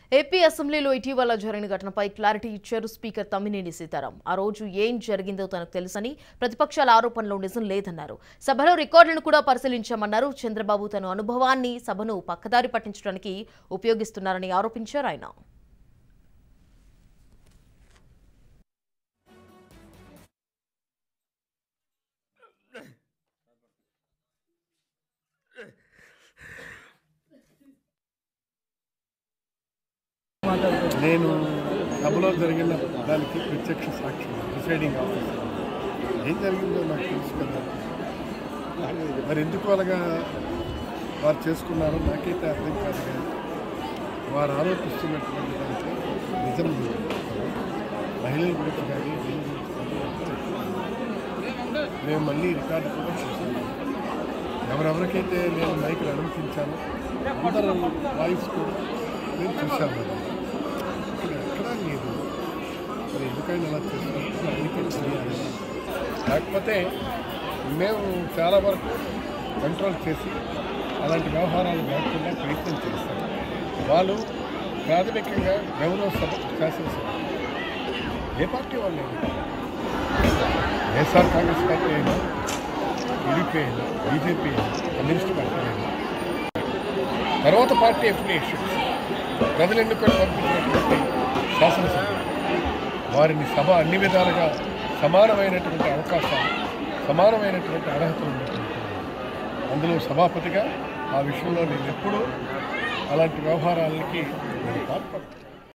AP అసెంబ్లీలో ఇటీవల జరిగిన ఘటనపై క్లారిటీ ఇచ్చారు స్పీకర్ తమ్మినేని సీతారాం ఆ రోజు ఏం జరిగిందో తనకు తెలుసని ప్రతిపక్షాల ఆరోపణలో నిజం లేదన్నారు సభలో రికార్డులను కూడా పరిశీలించామన్నారు చంద్రబాబు తన అనుభవాన్ని సభను పక్కదారి పట్టించడానికి ఉపయోగిస్తున్నారని ఆరోపించారు ఆయన నేను సభలో జరిగిన దానికి ప్రత్యక్ష సాక్షి డిసైడింగ్ ఆఫీసర్ ఏం జరిగిందో నాకు తెలుసు కదా మరి ఎందుకు అలాగా వారు చేసుకున్నారో నాకైతే అర్థం కాదు కానీ వారు ఆరోపిస్తున్నటువంటి దాంట్లో నిజం లేదు. మహిళల గురించి కానీ దీని గురించి కానీ మేము మళ్ళీ రికార్డు కూడా చూసాము ఎవరెవరికైతే నేను మైకులు అనుమతించానో అందరూ వాయిస్ కూడా నేను చూశాను ఇక్కడ ఎక్కడా లేదు మరి ఎందుకైనా అలా చేస్తున్నారు అందుకే తెలియాలి లేకపోతే మేము చాలా వరకు కంట్రోల్ చేసి అలాంటి వ్యవహారాలు లేకుండా ప్రయత్నం చేస్తాం వాళ్ళు ప్రాథమికంగా గౌరవ సభ శాసనసభ ఏ పార్టీ వాళ్ళు అయినా వైఎస్ఆర్ కాంగ్రెస్ పార్టీ అయినా టీడీపీ అయినా బీజేపీ అయినా కమ్యూనిస్ట్ పార్టీ అయినా తర్వాత పార్టీ అఫిలియేషన్స్ ప్రజలు ఎన్నుకొని పంపించినటువంటి శాసనసభ వారిని సభ అన్ని విధాలుగా సమానమైనటువంటి అవకాశాలు సమానమైనటువంటి అర్హతలు ఉన్నటువంటి అందులో సభాపతిగా ఆ విషయంలో నేను ఎప్పుడూ అలాంటి వ్యవహారాలకి నేను పాల్పడతాను